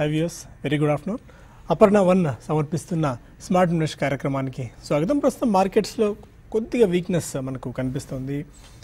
హైవ్యూస్ very good afternoon Aparna one సమర్పిస్తున్న smart invest కార్యక్రమానికి స్వాగతం ప్రస్తుతం మార్కెట్స్లో కొద్దిగా వీక్నెస్ మనకు కనిపిస్తుంది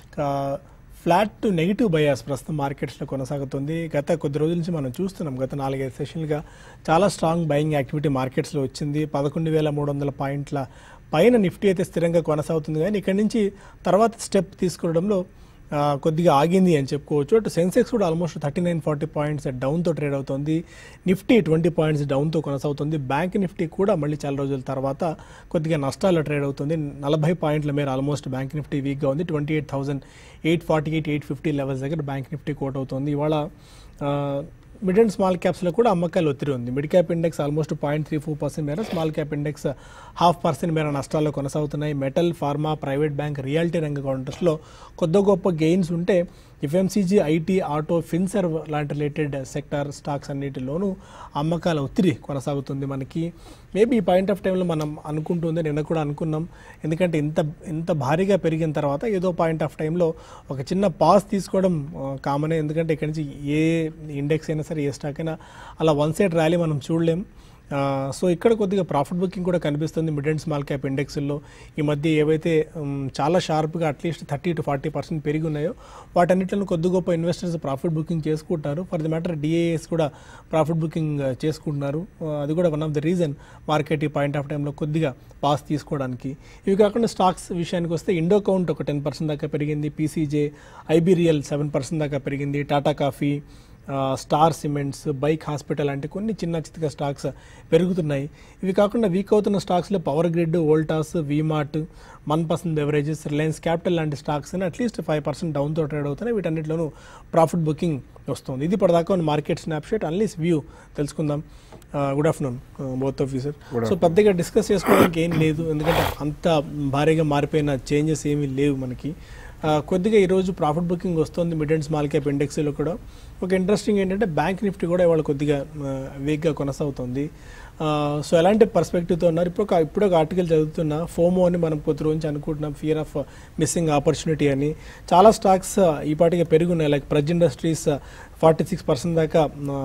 ఫ్లాట్ టు నెగిటివ్ బయాస్ ప్రస్తుతం మార్కెట్స్లో కొనసాగుతుంది గత కొద్ది రోజుల నుంచి మనం చూస్తున్నాం గత నాలుగైదు సెషన్లుగా చాలా స్ట్రాంగ్ బయింగ్ యాక్టివిటీ మార్కెట్స్లో వచ్చింది పదకొండు వేల మూడు వందల పాయింట్ల పైన నిఫ్టీ అయితే స్థిరంగా కొనసాగుతుంది కానీ ఇక్కడి నుంచి తర్వాత స్టెప్ తీసుకోవడంలో ఆ, కొద్దిగా ఆగింది అని చెప్పుకోవచ్చు అటు సెన్సెక్స్ కూడా almost thirty nine forty points డౌన్తో ట్రేడ్ అవుతుంది నిఫ్టీ ట్వంటీ పాయింట్స్ డౌన్తో కొనసాగుతుంది బ్యాంక్ నిఫ్టీ కూడా మళ్ళీ చాలా రోజుల తర్వాత కొద్దిగా నష్టాల్లో ట్రేడ్ అవుతుంది నలభై పాయింట్ల మేర ఆల్మోస్ట్ బ్యాంక్ నిఫ్టీ వీక్గా ఉంది twenty eight thousand eight forty eight eight fifty levels దగ్గర బ్యాంక్ నిఫ్టీ కోట్ అవుతుంది ఇవాళ ఆ, మిడ్ అండ్ స్మాల్ క్యాప్స్లో కూడా అమ్మకాలు ఒత్తిడి ఉంది mid cap index almost point three four percent మేర small cap index half percent మేర నష్టాల్లో కొనసాగుతున్నాయి metal pharma private bank reality రంగ కౌంటర్స్లో కొద్ది గొప్ప గెయిన్స్ ఉంటే ఎఫ్ఎంసీజీ ఐటీ ఆటో ఫిన్సర్వ్ లాంటి రిలేటెడ్ సెక్టార్ స్టాక్స్ అన్నిటిలోనూ అమ్మకాల ఒత్తిడి కొనసాగుతుంది మనకి మేబీ ఈ పాయింట్ ఆఫ్ టైంలో మనం అనుకుంటుంది నిన్న కూడా అనుకున్నాం ఎందుకంటే ఇంత ఇంత భారీగా పెరిగిన తర్వాత ఏదో పాయింట్ ఆఫ్ టైంలో ఒక చిన్న పాస్ తీసుకోవడం కామనే ఎందుకంటే ఇక్కడి నుంచి ఏ ఇండెక్స్ అయినా సరే ఏ స్టాక్ అయినా అలా వన్ సైడ్ ర్యాలీ మనం చూడలేం ఆ, సో ఇక్కడ కొద్దిగా ప్రాఫిట్ బుకింగ్ కూడా కనిపిస్తుంది మిడ్ అండ్ స్మాల్ క్యాప్ ఇండెక్స్లో ఈ మధ్య ఏవైతే ఉమ్, చాలా షార్ప్గా at least thirty to forty percent పెరిగి ఉన్నాయో వాటన్నిటిలో కొద్ది గొప్ప ఇన్వెస్టర్స్ ప్రాఫిట్ బుకింగ్ చేసుకుంటున్నారు ఫర్ ది మ్యాటర్ డిఏఎస్ కూడా ప్రాఫిట్ బుకింగ్ ఆ, చేసుకుంటున్నారు ఆ, అది కూడా one of the reason market ఈ పాయింట్ ఆఫ్ టైంలో కొద్దిగా పాస్ తీసుకోవడానికి ఇవి కాకుండా స్టాక్స్ విషయానికి వస్తే ఇండో కౌంట్ ఒక టెన్ పర్సెంట్ దాకా పెరిగింది పీసీజే ఐబీరియల్ సెవెన్ పర్సెంట్ దాకా పెరిగింది టాటా కాఫీ ఆ, స్టార్ సిమెంట్స్ బైక్ హాస్పిటల్ లాంటి కొన్ని చిన్న చిత్తగా స్టాక్స్ పెరుగుతున్నాయి ఇవి కాకుండా వీక్ అవుతున్న స్టాక్స్లో పవర్ గ్రిడ్ వోల్టాస్ వీమార్ట్ మన్ పర్సెంట్ బెవరేజెస్ రిలయన్స్ క్యాపిటల్ లాంటి స్టాక్స్ అట్లీస్ట్ ఫైవ్ పర్సెంట్ డౌన్తో ట్రేడ్ అవుతున్నాయి వీటన్నిటిలోనూ ప్రాఫిట్ బుకింగ్ వస్తుంది ఇది ఇప్పటిదాకా ఉన్న మార్కెట్ స్నాప్షాట్ అన్లీస్ వ్యూ తెలుసుకుందాం good afternoon both of you sir so పెద్దగా డిస్కస్ చేసుకోవడానికి ఏం లేదు ఎందుకంటే అంత భారీగా మారిపోయిన చేంజెస్ ఏమీ లేవు మనకి ఆ, కొద్దిగా ఈరోజు ప్రాఫిట్ బుకింగ్ వస్తుంది మిడ్ అండ్ స్మాల్ క్యాప్ ఇండెక్స్లో కూడా ఒక ఇంట్రెస్టింగ్ ఏంటంటే బ్యాంక్ నిఫ్టీ కూడా ఇవాళ కొద్దిగా వీక్గా కొనసాగుతుంది ఆ, సో ఎలాంటి పర్స్పెక్టివ్తో ఉన్నారు ఇప్పుడు ఒక ఇప్పుడు ఒక ఆర్టికల్ చదువుతున్నా ఫోమో అని మనం కొద్ది రోజు నుంచి అనుకుంటున్నాం ఫియర్ ఆఫ్ మిస్సింగ్ ఆపర్చునిటీ అని చాలా స్టాక్స్ ఈ పాటిగా పెరుగున్నాయి like Praj Industries forty six percent దాకా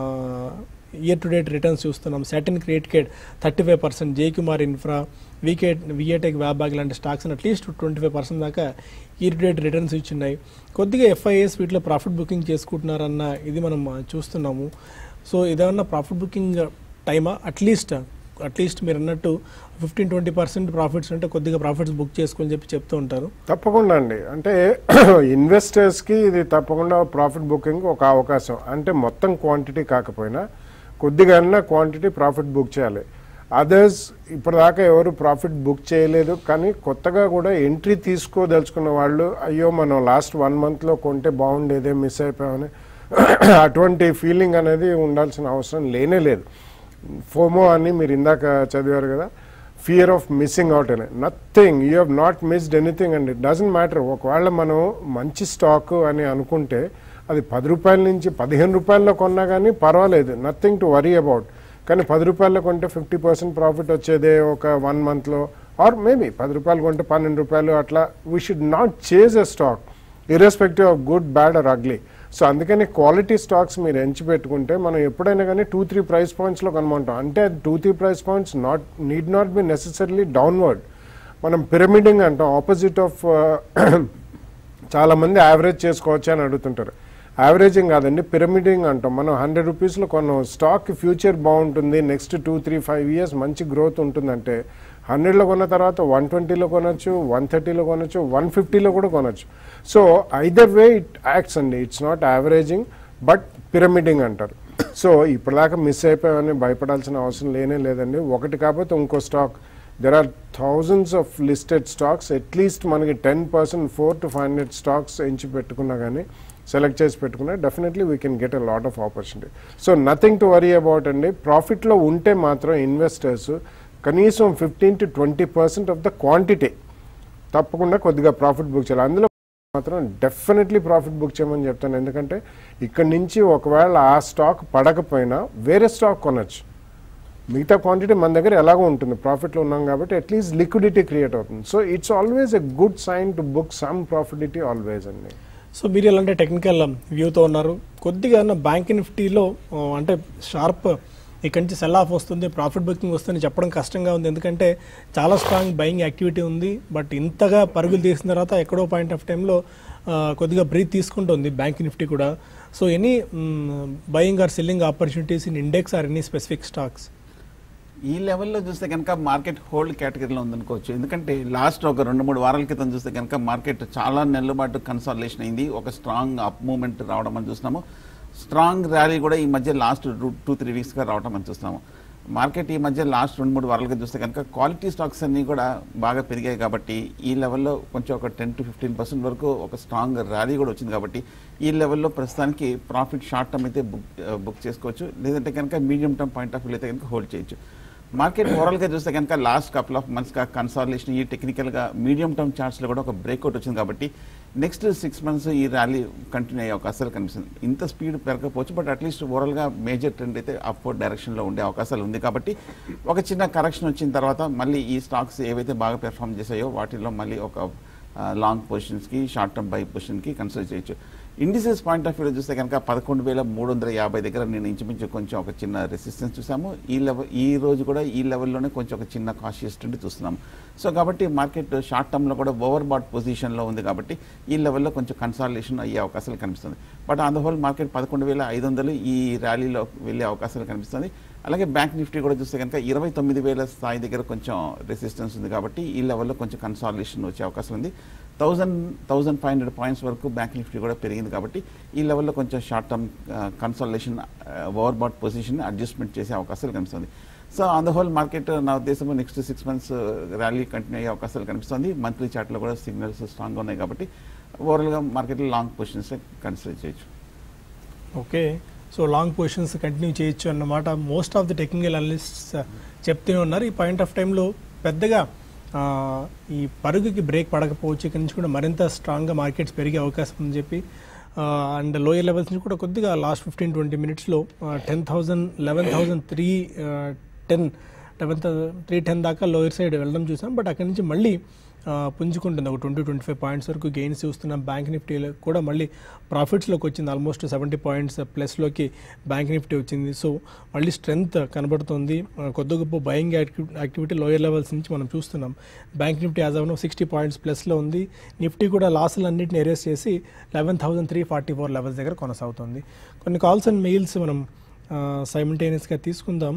ఇయర్ టు డేట్ రిటర్న్స్ చూస్తున్నాం సెటన్ క్రియేట్ కేడ్ thirty five percent J Kumar Infra వీకే విఏటెక్ వ్యాబాగ్ లాంటి stocks at least twenty five percent దాకా ఇయర్ టు డేట్ రిటర్న్స్ ఇచ్చున్నాయి కొద్దిగా ఎఫ్ఐఎస్ వీటిలో ప్రాఫిట్ బుకింగ్ చేసుకుంటున్నారన్న ఇది మనం ఆ, చూస్తున్నాము సో ఇదేమన్నా ప్రాఫిట్ బుకింగ్ టైమా అట్లీస్ట్ అట్లీస్ట్ మీరు అన్నట్టు ఫిఫ్టీన్ ట్వంటీ పర్సెంట్ ప్రాఫిట్స్ అంటే కొద్దిగా ప్రాఫిట్స్ బుక్ చేసుకొని చెప్పి చెప్తూ ఉంటారు తప్పకుండా అండి అంటే ఇన్వెస్టర్స్కి ఇది తప్పకుండా ప్రాఫిట్ బుకింగ్ ఒక అవకాశం అంటే మొత్తం క్వాంటిటీ కాకపోయినా కొద్దిగా క్వాంటిటీ ప్రాఫిట్ బుక్ చేయాలి అదర్స్ ఇప్పటిదాకా ఎవరు ప్రాఫిట్ బుక్ చేయలేదు కానీ కొత్తగా కూడా ఎంట్రీ తీసుకోదలుచుకున్న వాళ్ళు అయ్యో మనం లాస్ట్ వన్ మంత్లో కొంటే బాగుండేదే మిస్ అయిపోయామని అటువంటి ఫీలింగ్ అనేది ఉండాల్సిన అవసరం లేనే లేదు ఫోమో అని మీరు ఇందాక చదివారు కదా ఫియర్ ఆఫ్ మిస్సింగ్ అవుట్ అని nothing you have not missed anything and it doesn't matter ఒకవేళ మనం మంచి స్టాక్ అని అనుకుంటే అది పది రూపాయల నుంచి పదిహేను రూపాయల్లో కొన్నా కానీ పర్వాలేదు నథింగ్ టు వరీ అబౌట్ కానీ పది రూపాయల్లో కొంటే ఫిఫ్టీ పర్సెంట్ ప్రాఫిట్ వచ్చేదే ఒక వన్ మంత్లో ఆర్ మేబీ పది రూపాయలు కొంటే పన్నెండు రూపాయలు అట్లా we should not chase a stock irrespective of good bad or ugly so అందుకని క్వాలిటీ స్టాక్స్ మీరు ఎంచి పెట్టుకుంటే మనం ఎప్పుడైనా కానీ టూ త్రీ ప్రైస్ పాయింట్స్లో కనుమంటాం అంటే two three price points not need not be necessary downward మనం పిరమిడింగ్ అంటాం ఆపోజిట్ ఆఫ్ చాలామంది యావరేజ్ చేసుకోవచ్చు అని అడుగుతుంటారు యావరేజింగ్ కాదండి పిరమిడింగ్ అంటాం మనం హండ్రెడ్ రూపీస్లో కొన్న స్టాక్ ఫ్యూచర్ బాగుంటుంది next two three five years మంచి గ్రోత్ ఉంటుందంటే హండ్రెడ్లో కొన్న తర్వాత వన్ ట్వంటీలో కొనొచ్చు వన్ థర్టీలో కొనొచ్చు వన్ ఫిఫ్టీలో కూడా కొనొచ్చు so either way it acts అండి it's not averaging but pyramiding అంటారు సో ఇప్పటిదాకా మిస్ అయిపోయామని భయపడాల్సిన అవసరం లేనే లేదండి ఒకటి కాకపోతే ఇంకో stock there are thousands of listed stocks at least మనకి ten percent four to five hundred stocks ఎంచి పెట్టుకున్నా కానీ సెలెక్ట్ చేసి పెట్టుకున్నా definitely we can get a lot of opportunity so nothing to worry about అండి ప్రాఫిట్లో ఉంటే మాత్రం ఇన్వెస్టర్స్ కనీసం fifteen to twenty percent of the quantity తప్పకుండా కొద్దిగా ప్రాఫిట్ బుక్ చేయాలి అందులో మాత్రం డెఫినెట్లీ ప్రాఫిట్ బుక్ చేయమని చెప్తాను ఎందుకంటే ఇక్కడ నుంచి ఒకవేళ ఆ స్టాక్ పడకపోయినా వేరే స్టాక్ కొనొచ్చు మిగతా క్వాంటిటీ మన దగ్గర ఎలాగో ఉంటుంది ప్రాఫిట్లో ఉన్నాం కాబట్టి అట్లీస్ట్ లిక్విడిటీ క్రియేట్ అవుతుంది so it's always a good sign to book some profits always అండి సో మీరు ఎలాంటి టెక్నికల్ వ్యూతో ఉన్నారు కొద్దిగా బ్యాంక్ నిఫ్టీలో ఆ, అంటే షార్ప్ ఇక్కడి నుంచి సెల్ ఆఫ్ వస్తుంది ప్రాఫిట్ బుకింగ్ వస్తుంది చెప్పడం కష్టంగా ఉంది ఎందుకంటే చాలా స్ట్రాంగ్ బయింగ్ యాక్టివిటీ ఉంది బట్ ఇంతగా పరుగులు తీసిన తర్వాత ఎక్కడో పాయింట్ ఆఫ్ టైంలో కొద్దిగా బ్రీత్ తీసుకుంటుంది బ్యాంక్ నిఫ్టీ కూడా so any buying or selling opportunities in index or any specific stocks ఈ లెవెల్లో చూస్తే కనుక మార్కెట్ హోల్డ్ కేటగిరీలో ఉందనుకోవచ్చు ఎందుకంటే లాస్ట్ ఒక రెండు మూడు వారాల క్రితం చూస్తే కనుక మార్కెట్ చాలా నెలల పాటు కన్సాలేషన్ అయింది ఒక స్ట్రాంగ్ అప్ మూమెంట్ రావడం అని చూస్తున్నాము స్ట్రాంగ్ ర్యాలీ కూడా ఈ మధ్య లాస్ట్ టూ త్రీ వీక్స్గా రావడం అని చూస్తున్నాము మార్కెట్ ఈ మధ్య లాస్ట్ రెండు మూడు వారాలుగా చూస్తే కనుక క్వాలిటీ స్టాక్స్ అన్నీ కూడా బాగా పెరిగాయి కాబట్టి ఈ లెవెల్లో కొంచెం ఒక టెన్ టు ఫిఫ్టీన్ పర్సెంట్ వరకు ఒక స్ట్రాంగ్ ర్యాలీ కూడా వచ్చింది కాబట్టి ఈ లెవెల్లో ప్రస్తుతానికి ప్రాఫిట్ షార్ట్ టర్మ్ అయితే బుక్ బుక్ చేసుకోవచ్చు లేదంటే కనుక medium term point of view అయితే కనుక హోల్డ్ చేయొచ్చు మార్కెట్ ఓవరాల్గా చూస్తే కనుక లాస్ట్ కపుల్ ఆఫ్ మంత్స్గా కన్సాలేషన్ ఈ టెక్నికల్గా మీడియం టర్మ్ చార్ట్స్లో కూడా ఒక బ్రేక్అవుట్ వచ్చింది కాబట్టి నెక్స్ట్ సిక్స్ మంత్స్ ఈ ర్యాలీ కంటిన్యూ అయ్యే అవకాశాలు కనిపిస్తుంది ఇంత స్పీడ్ పెరగకపోవచ్చు బట్ అట్లీస్ట్ ఓవరాల్గా మేజర్ ట్రెండ్ అయితే అప్వర్డ్ డైరెక్షన్లో ఉండే అవకాశాలు ఉంది కాబట్టి ఒక చిన్న కరెక్షన్ వచ్చిన తర్వాత మళ్ళీ ఈ స్టాక్స్ ఏవైతే బాగా పెర్ఫామ్ చేసాయో వాటిల్లో మళ్ళీ ఒక లాంగ్ పొజిషన్స్కి షార్ట్ టర్మ్ బై పొజిషన్కి కన్సిడర్ చేయొచ్చు ఇండిసెస్ పాయింట్ ఆఫ్ వ్యూలో చూస్తే కనుక పదకొండు వేల మూడు వందల యాభై దగ్గర నేను ఇంచుమించు కొంచెం ఒక చిన్న రెసిస్టెన్స్ చూసాము ఈ లెవెల్ ఈ రోజు కూడా ఈ లెవెల్లోనే కొంచెం ఒక చిన్న కాషియస్ ట్రెండ్ చూస్తున్నాము సో కాబట్టి మార్కెట్ షార్ట్ టర్మ్లో కూడా ఓవర్ బాట్ పొజిషన్లో ఉంది కాబట్టి ఈ లెవెల్లో కొంచెం కన్సాలిడేషన్ అయ్యే అవకాశాలు కనిపిస్తుంది but on the whole market పదకొండు వేల ఐదు వందలు ఈ ర్యాలీలో వెళ్ళే అవకాశాలు కనిపిస్తుంది అలాగే బ్యాంక్ నిఫ్టీ కూడా చూస్తే కనుక ఇరవై తొమ్మిది వేల స్థాయి దగ్గర కొంచెం రెసిస్టెన్స్ ఉంది కాబట్టి ఈ లెవెల్లో కొంచెం కన్సాలిడేషన్ వచ్చే అవకాశం ఉంది thousand thousand five hundred points వరకు బ్యాంక్ నిఫ్టీ కూడా పెరిగింది కాబట్టి ఈ లెవెల్లో కొంచెం short term consolidation over bought position adjustment చేసే అవకాశాలు కనిపిస్తుంది so on the whole market నా ఉద్దేశంలో next six months rally continue అయ్యే అవకాశాలు కనిపిస్తుంది మంత్లీ చార్ట్లో కూడా సిగ్నల్స్ స్ట్రాంగ్గా ఉన్నాయి కాబట్టి ఓవరాల్గా మార్కెట్లో లాంగ్ పొజిషన్స్ కన్సిడర్ చేయొచ్చు okay so long positions continue చేయొచ్చు అన్నమాట most of the technical analysts చెప్తూనే ఉన్నారు ఈ పాయింట్ ఆఫ్ టైంలో పెద్దగా ఆ, ఈ పరుగుకి బ్రేక్ పడకపోవచ్చు ఇక్కడి నుంచి కూడా మరింత స్ట్రాంగ్గా మార్కెట్స్ పెరిగే అవకాశం ఉందని చెప్పి అండ్ లోయర్ లెవెల్స్ నుంచి కూడా కొద్దిగా లాస్ట్ ఫిఫ్టీన్ ట్వంటీ మినిట్స్లో ten thousand eleven thousand three ten eleven three ten దాకా లోయర్ సైడ్ వెళ్ళడం చూసాం బట్ అక్కడి నుంచి మళ్ళీ ఆ, పుంజుకుంటుంది ఒక ట్వంటీ ట్వంటీ ఫైవ్ పాయింట్స్ వరకు గెయిన్స్ చూస్తున్నాం బ్యాంక్ నిఫ్టీలో కూడా మళ్ళీ ప్రాఫిట్స్లోకి వచ్చింది ఆల్మోస్ట్ సెవెంటీ పాయింట్స్ ప్లస్లోకి బ్యాంక్ నిఫ్టీ వచ్చింది సో మళ్ళీ స్ట్రెంగ్త్ కనబడుతుంది ఆ, కొద్ది గొప్ప బయింగ్ యాక్టివిటీ లోయర్ లెవెల్స్ నుంచి మనం చూస్తున్నాం bank Nifty as of sixty points ప్లస్లో ఉంది నిఫ్టీ కూడా లాసులు అన్నింటిని ఎరేస్ చేసి eleven thousand three forty four levels దగ్గర కొనసాగుతుంది కొన్ని కాల్స్ అండ్ మెయిల్స్ మనం సైమిల్టేనియస్గా తీసుకుందాం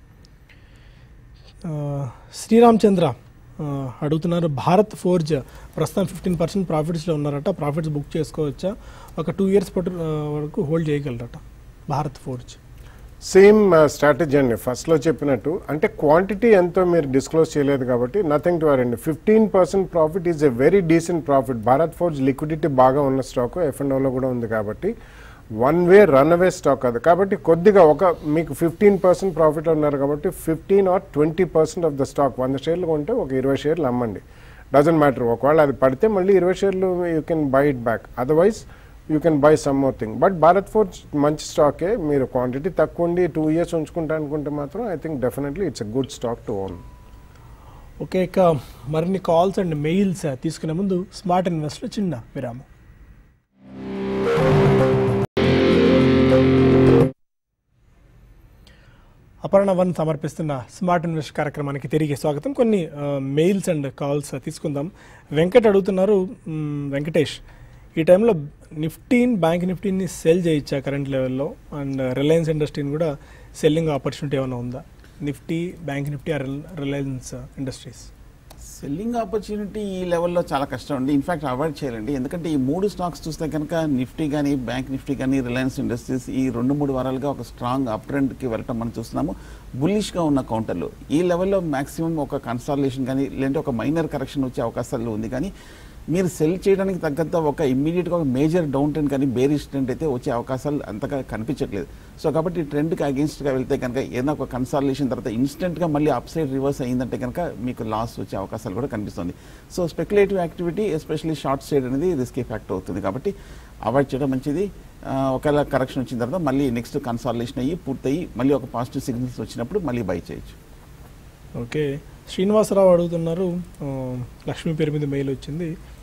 ఆ, శ్రీరామ్ చంద్ర ఆ, అడుగుతున్నారు భారత్ ఫోర్జ్ ప్రస్తుతం ఫిఫ్టీన్ పర్సెంట్ ప్రాఫిట్స్లో ఉన్నారట ప్రాఫిట్స్ బుక్ చేసుకోవచ్చా ఒక టూ ఇయర్స్ పట్టు ఆ, వరకు హోల్డ్ చేయగలరట భారత్ ఫోర్జ్ సేమ్ స్ట్రాటజీ అండి ఫస్ట్లో చెప్పినట్టు అంటే క్వాంటిటీ ఎంతో మీరు డిస్క్లోజ్ చేయలేదు కాబట్టి నథింగ్ టు అండి fifteen percent profit is a very decent profit Bharat Forge liquidity బాగా ఉన్న స్టాక్ ఎఫ్ అండ్ ఓలో కూడా ఉంది కాబట్టి one way run away stock అది కాబట్టి కొద్దిగా ఒక మీకు ఫిఫ్టీన్ పర్సెంట్ ప్రాఫిట్ ఉన్నారు కాబట్టి fifteen or twenty percent of the stock వంద షేర్లు కొంటే ఒక ఇరవై షేర్లు అమ్మండి డజన్ మ్యాటర్ ఒకవేళ అది పడితే మళ్ళీ ఇరవై షేర్లు you can buy it back otherwise you can buy some more thing but Bharat Forge మంచి స్టాకే మీరు క్వాంటిటీ తక్కువ ఉండి టూ ఇయర్స్ ఉంచుకుంటా అనుకుంటే మాత్రం I think definitely it's a good stock to own okay ఇక మరిన్ని కాల్స్ అండ్ మెయిల్స్ తీసుకునే ముందు స్మార్ట్ ఇన్వెస్ట్లో చిన్న విరామం అపర్ణ వన్ సమర్పిస్తున్న స్మార్ట్ ఇన్వెస్ట్ కార్యక్రమానికి తిరిగి స్వాగతం కొన్ని మెయిల్స్ అండ్ కాల్స్ తీసుకుందాం వెంకట్ అడుగుతున్నారు మ్, వెంకటేష్ ఈ టైంలో నిఫ్టీన్ బ్యాంక్ నిఫ్టీని సెల్ చేయొచ్చా కరెంట్ లెవెల్లో అండ్ రిలయన్స్ ఇండస్ట్రీని కూడా సెల్లింగ్ ఆపర్చునిటీ ఏమైనా ఉందా Nifty bank Nifty or Reliance Industries selling opportunity ఈ లెవెల్లో చాలా కష్టం అండి ఇన్ఫాక్ట్ అవాయిడ్ చేయాలండి ఎందుకంటే ఈ మూడు స్టాక్స్ చూస్తే కనుక నిఫ్టీ కానీ బ్యాంక్ నిఫ్టీ కానీ రిలయన్స్ ఇండస్ట్రీస్ ఈ రెండు మూడు వారాలుగా ఒక స్ట్రాంగ్ అప్ ట్రెండ్కి వెళ్ళటం మనం చూస్తున్నాము బుల్లిష్గా ఉన్న కౌంటర్లు ఈ లెవెల్లో మాక్సిమం ఒక కన్సాలేషన్ కానీ లేదంటే ఒక మైనర్ కరెక్షన్ వచ్చే అవకాశాలు ఉంది కానీ మీరు సెల్ చేయడానికి తగ్గంత ఒక ఇమ్మీడియట్గా ఒక మేజర్ డౌన్ ట్రెండ్ కానీ బేరిష్ ట్రెండ్ అయితే వచ్చే అవకాశాలు అంతగా కనిపించట్లేదు సో కాబట్టి ట్రెండ్కి అగేన్స్ట్గా వెళ్తే కనుక ఏదైనా ఒక కన్సాలేషన్ తర్వాత ఇన్స్టెంట్గా మళ్ళీ అప్ సైడ్ రివర్స్ అయిందంటే కనుక మీకు లాస్ వచ్చే అవకాశాలు కూడా కనిపిస్తుంది so speculative activity especially short side అనేది రిస్కీ ఫ్యాక్టర్ అవుతుంది కాబట్టి అవాయిడ్ చేయడం మంచిది ఆ, ఒకవేళ కరెక్షన్ వచ్చిన తర్వాత మళ్ళీ నెక్స్ట్ కన్సాలేషన్ అయ్యి పూర్తయి మళ్ళీ ఒక పాజిటివ్ సిగ్నల్స్ వచ్చినప్పుడు మళ్ళీ బై చేయొచ్చు ఓకే శ్రీనివాసరావు అడుగుతున్నారు ఆ, లక్ష్మీ పేరు మీద మెయిల్ వచ్చింది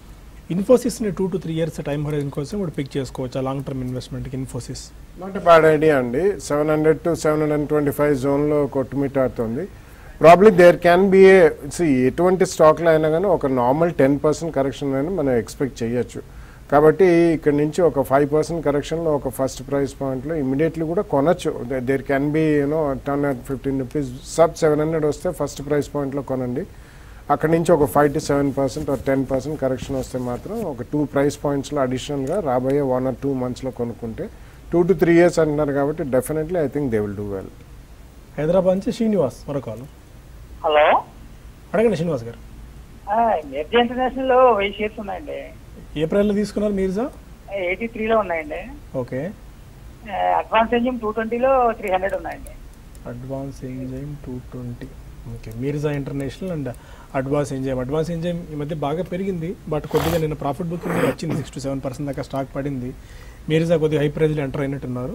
ఇన్ఫోసిస్ని two to three years time horizon కోసం ఇప్పుడు పిక్ చేసుకోవచ్చు లాంగ్ టర్మ్ ఇన్వెస్ట్మెంట్కి Infosys not a bad idea అండి seven hundred to seven hundred twenty five జోన్లో కొట్టుమిట్టాడుతుంది probably there can be a ఎటువంటి స్టాక్లో అయినా కానీ ఒక నార్మల్ టెన్ పర్సెంట్ కరెక్షన్ అయినా మనం ఎక్స్పెక్ట్ చేయొచ్చు కాబట్టి ఇక్కడ నుంచి ఒక ఫైవ్ పర్సెంట్ కరెక్షన్లో ఒక ఫస్ట్ ప్రైస్ పాయింట్లో ఇమీడియట్లీ కూడా కొనొచ్చు there can be you know ten fifteen rupees sub seven hundred వస్తే ఫస్ట్ ప్రైస్ పాయింట్లో కొనండి అక్కడ నుంచి ఒక ఫైవ్ టు సెవెన్ పర్సెంట్ ఒక టెన్ పర్సెంట్ కరెక్షన్ వస్తే మాత్రం ఒక టూ ప్రైస్ పాయింట్స్లో అడిషనల్గా రాబోయే వన్ ఆర్ టూ మంత్స్లో కొనుక్కుంటే టూ టు త్రీ ఇయర్స్ అంటున్నారు కాబట్టి definitely I think they will do well Hyderabad నుంచి శ్రీనివాస్ మరో కాల్ హలో అడగండి శ్రీనివాస్ గారు మెర్జీ ఇంటర్నేషనల్ లో వెయ్యి షేర్స్ ఉన్నాయండి ఏప్రిల్లో తీసుకున్నారు మీర్జా ఎయిటీ త్రీలో ఉన్నాయండి ఓకే అడ్వాన్స్ ఎంజిమ్ టూ ట్వంటీలో త్రీ హండ్రెడ్ ఉన్నాయండి Advance Enzyme two twenty okay Mirza International and Advance Enzyme Advance Enzyme ఈ మధ్య బాగా పెరిగింది బట్ కొద్దిగా నిన్న ప్రాఫిట్ బుకింగ్ వచ్చింది సిక్స్ టు సెవెన్ పర్సెంట్ దాకా స్టాక్ పడింది మీర్జా కొద్దిగా హై ప్రైజ్లో ఎంటర్ అయినట్టున్నారు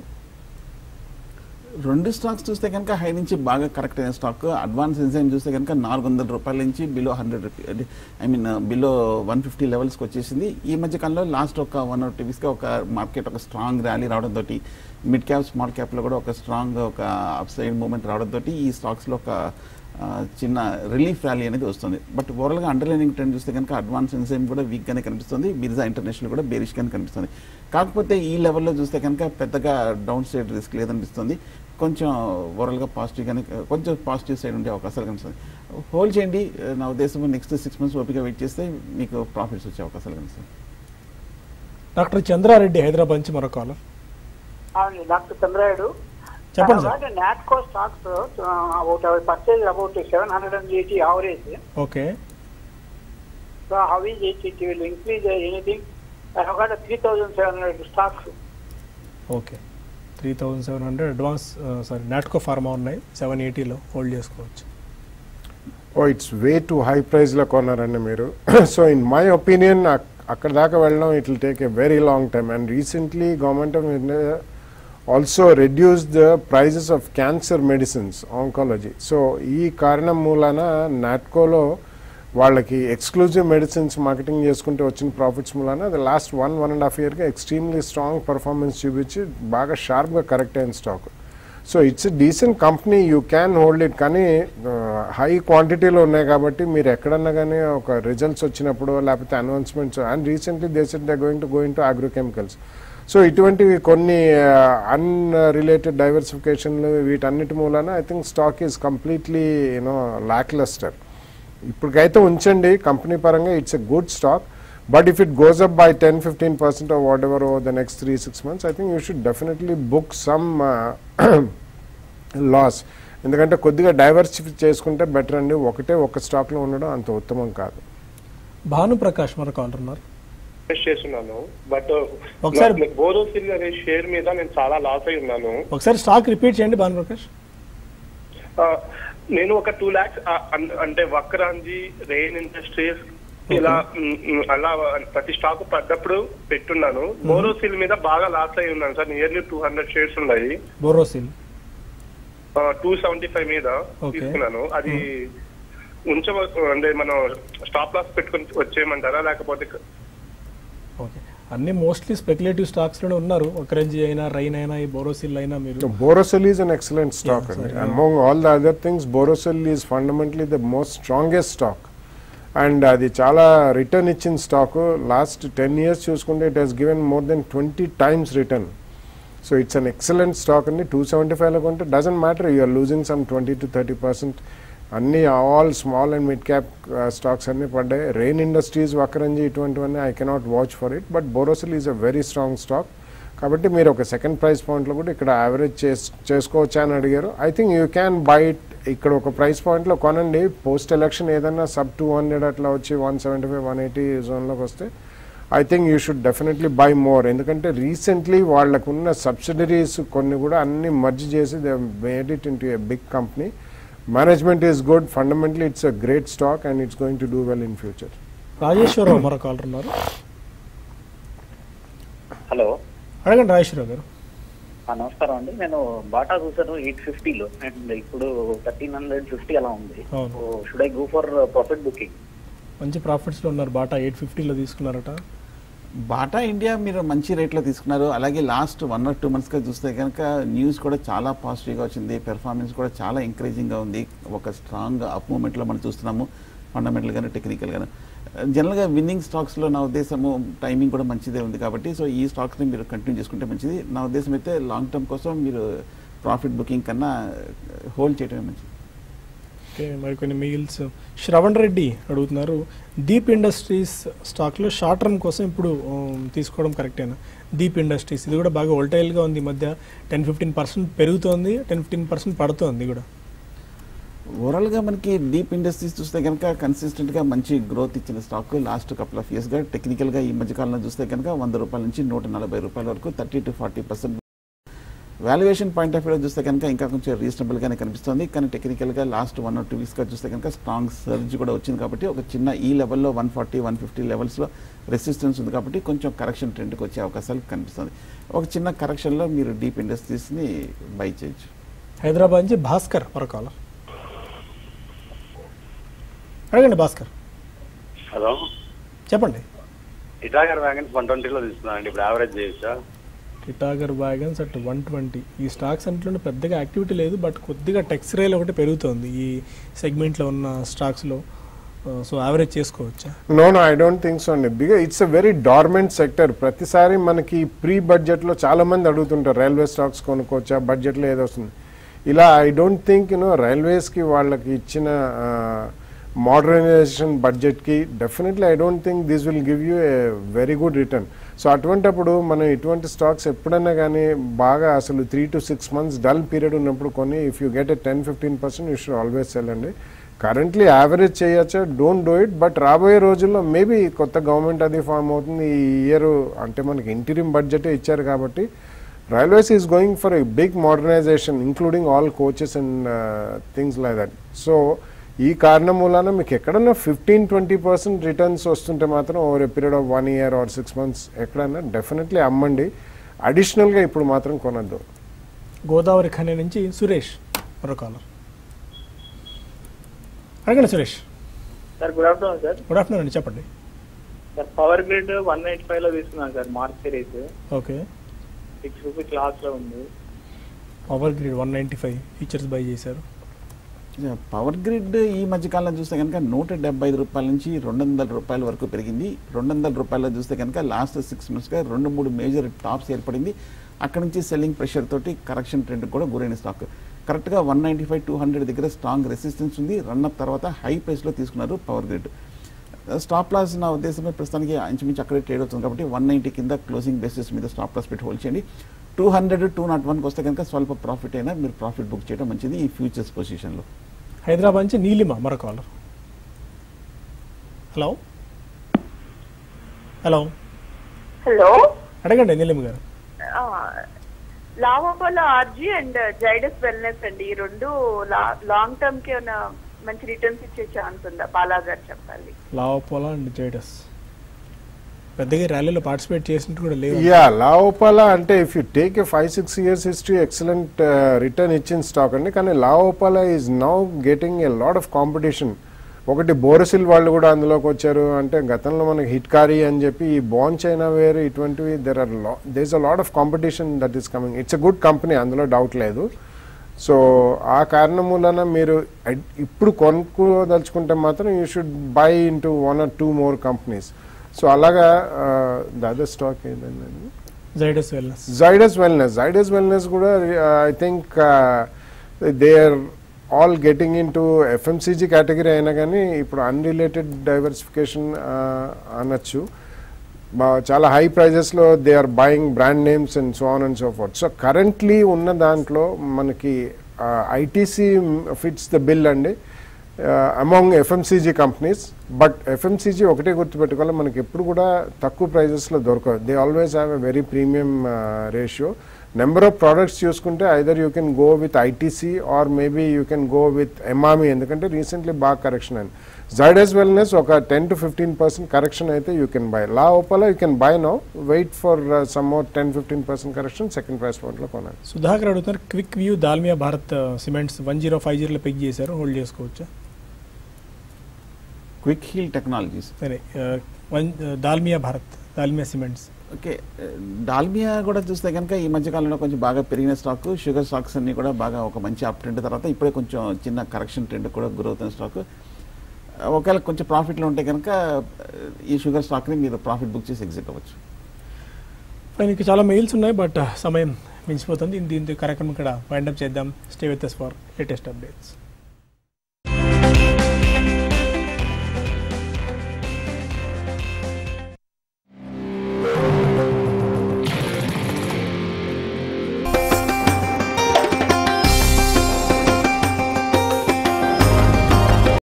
రెండు స్టాక్స్ చూస్తే కనుక హై నుంచి బాగా కరెక్ట్ అయిన స్టాక్ అడ్వాన్స్ ఎన్సైమ్ చూస్తే కనుక నాలుగు వందల రూపాయల నుంచి below hundred rupee I mean below one fifty లెవెల్స్కి వచ్చేసింది ఈ మధ్య కాలంలో లాస్ట్ ఒక వన్ ఆర్ టూ వీక్స్గా ఒక మార్కెట్ ఒక స్ట్రాంగ్ ర్యాలీ రావడంతో మిడ్ క్యాప్ స్మాల్ క్యాప్లో కూడా ఒక స్ట్రాంగ్ ఒక అప్ సైడ్ మూమెంట్ రావడంతో ఈ స్టాక్స్లో ఒక ఆ, చిన్న రిలీఫ్ ర్యాలీ అనేది వస్తుంది బట్ ఓవరాల్గా అండర్లైనింగ్ ట్రెండ్ చూస్తే కనుక అడ్వాన్స్ ఎన్సైమ్ కూడా వీక్గానే కనిపిస్తుంది మిర్జా ఇంటర్నేషనల్ కూడా బేరిష్గానే కనిపిస్తుంది కాకపోతే ఈ లెవెల్లో చూస్తే కనుక పెద్దగా డౌన్ సైడ్ రిస్క్ లేదనిపిస్తుంది కొంచెం ఓవరాల్గా పాజిటివ్గానే కొంచెం పాజిటివ్ సైడ్ ఉండే అవకాశాలు కనిపిస్తుంది హోల్డ్ చేయండి నా ఉద్దేశం నెక్స్ట్ సిక్స్ మంత్స్ ఓపిక వెయిట్ చేస్తే మీకు ప్రాఫిట్స్ వచ్చే అవకాశాలు కనిపిస్తుంది డాక్టర్ చంద్రారెడ్డి హైదరాబాద్ నుంచి మరో కాలర్ అవునండి డాక్టర్ చంద్రాయుడు చెప్పండి sir Natco stocks about purchase about seven hundred and eighty average okay so how is it it will increase anything I have got three thousand seven hundred stocks okay three thousand seven hundred advance sorry Natco Pharma ఉన్నాయి seven ఎయిటీలో hold చేసుకోవచ్చు oh it's way too high ప్రైస్లో కొన్నారండి మీరు so in my opinion అక్కడ దాకా వెళ్ళడం it will take a very long time and recently government of India also reduce the prices of cancer medicines oncology so ఈ కారణం మూలాన నాట్కోలో వాళ్ళకి ఎక్స్క్లూజివ్ మెడిసిన్స్ మార్కెటింగ్ చేసుకుంటే వచ్చిన ప్రాఫిట్స్ మూలాన అది last one one and half ఇయర్గా ఎక్స్ట్రీమ్లీ స్ట్రాంగ్ పర్ఫార్మెన్స్ చూపించి బాగా షార్ప్గా కరెక్ట్ అయిన stock so it's decent company you can hold it కానీ హై క్వాంటిటీలో ఉన్నాయి కాబట్టి మీరు ఎక్కడన్నా కానీ ఒక రిజల్ట్స్ వచ్చినప్పుడు లేకపోతే announcements and recently they set they going to going to agrochemicals so ఇటువంటివి కొన్ని అన్రిలేటెడ్ డైవర్సిఫికేషన్లు వీటన్నిటి మూలాన I think stock is completely you know lacklustre ఇప్పటికైతే ఉంచండి కంపెనీ పరంగా it's a good stock but if it goes up by ten fifteen percent of whatever over the next three six months I think you should definitely book some loss ఎందుకంటే కొద్దిగా diversify చేసుకుంటే better అండి ఒకటే ఒక స్టాక్లో ఉండడం అంత ఉత్తమం కాదు భాను ప్రకాష్ మరో కాలర్ ఉన్నారు ఇన్వెస్ట్ చేస్తున్నాను బట్ ఒకసారి- బోరోసిల్ అనే షేర్ మీద నేను చాలా లాస్ అయి ఉన్నాను ఒకసారి స్టాక్ రిపీట్ చేయండి భాను ప్రకాష్ ఆ, నేను ఒక టూ లాక్స్ అంటే వక్రాంజీ రెయిన్ ఇండస్ట్రీస్ ఇలా మ్, మ్, అలా ప్రతి స్టాక్ పడ్డప్పుడు పెట్టున్నాను బోరోసిల్ మీద బాగా లాస్ అయి ఉన్నాను sir nearly two hundred shares ఉన్నాయి బోరోసిల్ టూ సెవెంటీ ఫైవ్ మీద Okay. తీసుకున్నాను అది ఉంచ అంటే మనం స్టాప్ లాస్ పెట్టుకొని వచ్చేయమంటారా లేకపోతే ఓకే అన్ని మోస్ట్లీ స్పెక్యులేటివ్ స్టాక్స్లోనే ఉన్నారు ఒకరంజీ అయినా రైన్ అయినా ఈ బోరోసిల్ అయినా మీరు Borosil is an excellent stock Yeah, అండి sorry. Among all the other things Borosil is fundamentally the most strongest stock and అది చాలా రిటర్న్ ఇచ్చిన స్టాక్ లాస్ట్ టెన్ ఇయర్స్ చూసుకుంటే it has given more than twenty times return so it's an excellent stock అండి two seventy ఫైవ్లో కొంటే doesn't matter you're losing some twenty to thirty percent అన్ని all small and mid cap stocks అన్ని పడ్డాయి rain Industries Vakrangee ఇటువంటివన్నీ I cannot watch for it but Borosil is a very strong stock కాబట్టి మీరు ఒక సెకండ్ ప్రైస్ పాయింట్లో కూడా ఇక్కడ యావరేజ్ చేస్ చేసుకోవచ్చా అని అడిగారు I think you can buy it ఇక్కడ ఒక ప్రైస్ పాయింట్లో కొనండి పోస్ట్ ఎలక్షన్ ఏదైనా సబ్ టూ హండ్రెడ్ అట్లా వచ్చి one seventy five one eighty జోన్లోకి వస్తే I think you should definitely buy more ఎందుకంటే రీసెంట్లీ వాళ్ళకున్న సబ్సిడరీస్ కొన్ని కూడా అన్ని మర్జ్ చేసి they made it into a big company management is good fundamentally it's a great stock and it's going to do well in future Rajeswara Rao మరో caller ఉన్నారు hello అడగండి రాజేశ్వరరావు గారు ఆ, నమస్కారం అండి నేను బాటా చూసాను ఎయిట్ ఫిఫ్టీలో అండ్ ఇప్పుడు థర్టీన్ హండ్రెడ్ ఫిఫ్టీ అలా ఉంది అవును. Should I go for profit booking మంచి ప్రాఫిట్స్లో ఉన్నారు బాటా ఎయిట్ ఫిఫ్టీలో తీసుకున్నారట బాటా ఇండియా మీరు మంచి రేట్లో తీసుకున్నారు అలాగే లాస్ట్ వన్ ఆర్ టూ మంత్స్గా చూస్తే కనుక న్యూస్ కూడా చాలా పాజిటివ్గా వచ్చింది పెర్ఫార్మెన్స్ కూడా చాలా ఎంకరేజింగ్గా ఉంది ఒక స్ట్రాంగ్ అప్ మూమెంట్లో మనం చూస్తున్నాము ఫండమెంటల్ కానీ టెక్నికల్ కానీ జనరల్గా విన్నింగ్ స్టాక్స్లో నా ఉద్దేశము టైమింగ్ కూడా మంచిదే ఉంది కాబట్టి సో ఈ స్టాక్స్ని మీరు కంటిన్యూ చేసుకుంటే మంచిది నా ఉద్దేశం అయితే లాంగ్ టర్మ్ కోసం మీరు ప్రాఫిట్ బుకింగ్ కన్నా హోల్డ్ చేయడమే మంచిది ఓకే మరి కొన్ని మిగిల్స్ శ్రవణ్ రెడ్డి అడుగుతున్నారు దీప్ ఇండస్ట్రీస్ స్టాక్లో షార్ట్ టర్మ్ కోసం ఇప్పుడు ఉమ్, తీసుకోవడం కరెక్టేనా దీప్ ఇండస్ట్రీస్ ఇది కూడా బాగా వోల్టైల్గా ఉంది ఈ మధ్య టెన్ ఫిఫ్టీన్ పర్సెంట్ పెరుగుతోంది టెన్ ఫిఫ్టీన్ పర్సెంట్ పడుతోంది కూడా ఓవరాల్గా మనకి డీప్ ఇండస్ట్రీస్ చూస్తే కనుక కన్సిస్టెంట్గా మంచి గ్రోత్ ఇచ్చిన స్టాక్ లాస్ట్ కపుల్ ఆఫ్ ఇయర్స్గా టెక్నికల్గా ఈ మధ్యకాలంలో చూస్తే కనుక వంద రూపాయల నుంచి నూట నలభై రూపాయల వరకు thirty to forty percent valuation point of వ్యూలో చూస్తే కనుక ఇంకా కొంచెం రీజనబుల్గానే కనిపిస్తుంది కానీ టెక్నికల్గా లాస్ట్ వన్ ఆర్ టూ వీక్స్గా చూస్తే కనుక స్ట్రాంగ్ సర్జ్ కూడా వచ్చింది కాబట్టి ఒక చిన్న ఈ లెవెల్లో వన్ ఫార్టీ వన్ ఫిఫ్టీ లెవెల్స్లో రెసిస్టెన్స్ ఉంది కాబట్టి కొంచెం కరెక్షన్ ట్రెండ్కి వచ్చే అవకాశాలు కనిపిస్తుంది ఒక చిన్న కరెక్షన్లో మీరు డీప్ ఇండస్ట్రీస్ని బై చేయొచ్చు హైదరాబాద్ నుంచి భాస్కర్ మరొక అడగండి భాస్కర్ హలో చెప్పండి ఇటాగర్ వ్యాగన్స్ వన్ ట్వంటీలో తీసుకున్నానండి ఇప్పుడు యావరేజ్ చేయొచ్చా Titagarh wagons at one twenty ఈ స్టాక్స్ అంట్లో పెద్దగా యాక్టివిటీ లేదు బట్ కొద్దిగా టెక్స్ రేల్ ఒకటి పెరుగుతోంది ఈ సెగ్మెంట్లో ఉన్న స్టాక్స్లో సో యావరేజ్ చేసుకోవచ్చా no no I don't think so అండి బిగా it's a very dormant sector ప్రతిసారి మనకి ప్రీ బడ్జెట్లో చాలా మంది అడుగుతుంటారు రైల్వే స్టాక్స్ కొనుక్కోవచ్చా బడ్జెట్లో ఏదో వస్తుంది ఇలా ఐ డోంట్ థింక్ యూనో రైల్వేస్కి వాళ్ళకి ఇచ్చిన మోడర్నైజేషన్ బడ్జెట్కి definitely I don't think this will give you a very good return so అటువంటప్పుడు మనం ఇటువంటి స్టాక్స్ ఎప్పుడైనా కానీ బాగా అసలు three to six months dull period ఉన్నప్పుడు కొని if you get a ten fifteen percent you should always sell అండి కరెంట్లీ యావరేజ్ చేయొచ్చా డోంట్ డూ ఇట్ బట్ రాబోయే రోజుల్లో మేబీ కొత్త గవర్నమెంట్ అది ఫామ్ అవుతుంది ఈ ఇయర్ అంటే మనకి ఇంటీరియం బడ్జెటే ఇచ్చారు కాబట్టి railways is going for a big modernisation including all coaches and things like that so ఈ కారణం మూలాన మీకు ఎక్కడన్నా ఫిఫ్టీన్ ట్వంటీ పర్సెంట్ రిటర్న్స్ వస్తుంటే మాత్రం over a period of one year or six months ఎక్కడన్నా డెఫినెట్లీ అమ్మండి అడిషనల్గా ఇప్పుడు మాత్రం కొనద్దు గోదావరి ఖనే నుంచి సురేష్ మరో కాలర్ అడగండి Suresh sir good afternoon sir good afternoon అండి చెప్పండి sir power grid one ninety five లో తీసుకున్నాను sir mark series okay six rupee class లో ఉంది power grid one ninety five futures buy చేశారు పవర్ గ్రిడ్ ఈ మధ్యకాలంలో చూస్తే కనుక నూట డెబ్బై ఐదు రూపాయల నుంచి రెండు వందల రూపాయల వరకు పెరిగింది రెండు వందల రూపాయల చూస్తే కనుక లాస్ట్ సిక్స్ మంత్స్గా రెండు మూడు మేజర్ టాప్స్ ఏర్పడింది అక్కడ నుంచి సెల్లింగ్ ప్రెషర్ తోటి కరెక్షన్ ట్రెండ్ కూడా గురైన స్టాక్ కరెక్ట్గా one ninety five two hundred దగ్గర స్ట్రాంగ్ రెసిస్టెన్స్ ఉంది రన్అప్ తర్వాత హై ప్రైస్లో తీసుకున్నారు పవర్ గ్రిడ్ స్టాప్ లాస్ నా ఉద్దేశమే ప్రస్తుతానికి ఇంచుమించు అక్కడే ట్రేడ్ అవుతుంది కాబట్టి వన్ నైంటీ కింద క్లోజింగ్ బేసిస్ మీద స్టాప్ లాస్ పెట్టి హోల్డ్ చేయండి టూ హండ్రెడ్ టూ నాట్ వన్కి వస్తే కనుక స్వల్ప ప్రాఫిట్ అయినా మీరు ప్రాఫిట్ బుక్ చేయడం మంచిది ఈ ఫ్యూచర్స్ పొజిషన్లో హైదరాబాద్ నుంచి నీలిమ మరో కాలర్ హలో హలో హలో అడగండి Neelima garu La Opala RG and Zydus Wellness అండి ఈ రెండు లాంగ్ టర్మ్ కి ఉన్న మంచి రిటర్న్స్ ఇచ్చే ఛాన్స్ ఉందా బాలా గారు చెప్పాలి లావపోలా అండ్ జైడస్ పెద్దగా ర్యాలీలో పార్టిసిపేట్ చేసినట్టు కూడా లేవు యా లాఓపాలా అంటే if you take a five six years history excellent return ఇచ్చిన స్టాక్ అండి కానీ La Opala is now getting a lot of competition ఒకటి బోరసిల్ వాళ్ళు కూడా అందులోకి వచ్చారు అంటే గతంలో మనకి హిట్కారీ అని చెప్పి ఈ బాన్ చైనా వేర్ ఇటువంటివి దెర్ ఆర్ లా దేస్ a lot of competition that is coming it's a good company అందులో డౌట్ లేదు సో ఆ కారణం మూలన మీరు అడ్- ఇప్పుడు కొనుక్కోదలుచుకుంటే మాత్రం you should buy into one or two more companies so అలాగా ద అదర్ స్టాక్ ఏదండి Zydus Wellness Zydus Wellness Zydus Wellness కూడా I think they are all getting into FMCG category అయినా కానీ ఇప్పుడు అన్రిలేటెడ్ డైవర్సిఫికేషన్ అనొచ్చు బా- చాలా హై ప్రైజెస్లో they are buying brand names and so on and so forth so currently ఉన్న దాంట్లో మనకి ఐటీసీ ఫిట్స్ ద బిల్ అండి among FMCG companies but FMCG ఒకటే గుర్తుపెట్టుకోవాలి మనకి ఎప్పుడు కూడా తక్కువ ప్రైజెస్లో దొరకదు they always have a very premium ratio number of products చూసుకుంటే either you can go with ITC or maybe you can go with Emami ఎందుకంటే రీసెంట్లీ బాగా కరెక్షన్ అయింది జైడస్ వెల్నెస్ ఒక ten to fifteen percent correction అయితే you can buy La Opala you can buy now wait for some more ten fifteen percent correction second price పాయింట్లో కొనాలి సుధాకర్ అడుగుతున్నారు quick view Dalmia Bharat cements one zero five జీరోలో pick చేశారు hold చేసుకోవచ్చా Quick Heal Technologies సరే ఆ, one Dalmia Bharat Dalmia cements okay Dalmia కూడా చూస్తే కనుక ఈ మధ్య కాలంలో కొంచెం బాగా పెరిగిన స్టాక్ షుగర్ స్టాక్స్ అన్ని కూడా బాగా ఒక మంచి అప్ ట్రెండ్ తర్వాత ఇప్పుడే కొంచెం చిన్న కరెక్షన్ ట్రెండ్ కూడా గ్రోత్ అయిన స్టాక్ ఒకవేళ కొంచెం ప్రాఫిట్లో ఉంటే కనుక ఈ షుగర్ స్టాక్ని మీరు ప్రాఫిట్ బుక్ చేసి ఎగ్జిట్ అవ్వచ్చు ఆయనకి చాలా మెయిల్స్ ఉన్నాయి బట్ సమయం మించిపోతుంది దీంతో కార్యక్రమం ఇక్కడ వైండప్ చేద్దాం stay with for latest updates